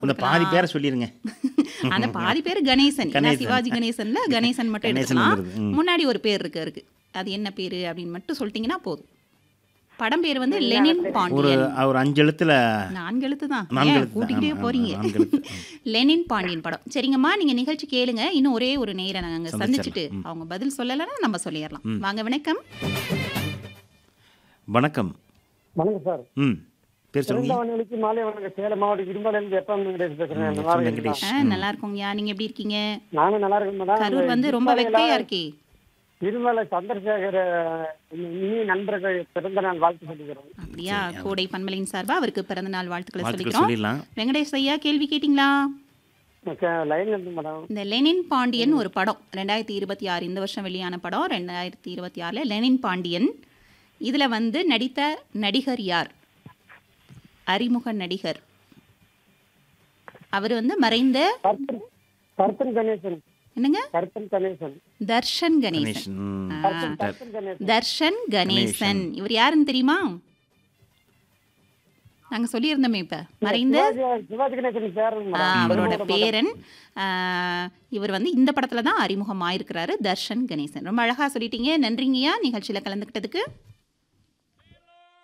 அந்த பாதி பேரை சொல்லிருங்க அந்த பாதி பேர் கணேசன் ஏன்னா கணேசன். சிவாஜி கணேசன்ல கணேசன் மட்டும் கணேசன் எடுத்துக்கலாம் வந்துருது. ம். முன்னாடி ஒரு பேர் இருக்கு இருக்கு அது என்ன பேரு அப்படின்னு மட்டும் சொல்லிட்டீங்கன்னா போதும் படம் பேர் வந்து லெனின் ஒரு பாண்டியன் ஒரு அஞ்சு எழுத்துல நான்கு எழுத்து தான் நான்கு ஏன் எழுத்து தான். கூட்டிக்கிட்டே ஆமா, ஆமா, போறீங்க நான்கு எழுத்து. லெனின் பாண்டியன் படம் சரிங்கம்மா நீங்க நிகழ்ச்சி கேளுங்க இன்னும் ஒரே ஒரு நேரம் நாங்க சந்திச்சிடலாம். சந்திச்சுட்டு அவங்க பதில் சொல்லலைன்னா நம்ம சொல்லிடலாம் வாங்க வணக்கம் வணக்கம் வணக்கம் சார் ம் பேர் சிறந்த சொல்லுங்க வானொலிக்கு மாலை வணக்கம் சேலம் மாவட்டம் இரும்பாலேருந்து எப்ப வெங்கடேஷ் பேசுறேன் ம், நல்லா இருக்கீங்களா? வெங்கடேஷ். ஆ, நல்லா இருக்கோங்கய்யா நீங்க எப்படி இருக்கீங்க நானும் நல்லா இருக்கேன் மேடம் கரூர் வந்து ரொம்ப வெக்கையா இருக்கே இருமலை சந்திரசேகர் இனிய நண்பர்கள் பிறந்த நாள் வாழ்த்து சொல்லிக்கிறோம் அப்படியா கோடை பன்மலையின் சார்பா அவருக்கு பிறந்த நாள் வாழ்த்துக்களை வாழ்த்துக்கள் சொல்லிக்கிறோம் சொல்லிடலாம் வெங்கடேஷ் ஐயா கேள்வி கேட்டிங்களா லைன் இருந்து மேடம் இந்த லெனின் பாண்டியன் ஒரு படம் ரெண்டாயிரத்தி இருபத்தி ஆறு இந்த வருஷம் வெளியான படம் ரெண்டாயிரத்தி இருபத்தி ஆறில் லெனின் பாண்டியன் இதில் வந்து நடித்த நடிகர் யார் அறிமுக நடிகர் அவர் வந்து மறைந்த கருத்தன் கருத்தன் கணேசன் என்னங்க கருத்தன் கணேசன் தர்ஷன் கணேசன் கணேசன் ம். ஆ, கருத்தன் கணேசன் தர்ஷன் கணேசன் இவர் யாருன்னு தெரியுமா நாங்க சொல்லியிருந்தோமே இப்ப மறைந்த சிவாஜி சிவாஜி கணேசன் பேர் ஆ, அவரோட பேரன் ஆ, இவர் வந்து இந்த படத்துல தான் அறிமுகம் ஆயிருக்கிறாரு தர்ஷன் கணேசன் ரொம்ப அழகா சொல்லிட்டீங்க நன்றிங்கய்யா நிகழ்ச்சியில கலந்துக்கிட்டதுக்கு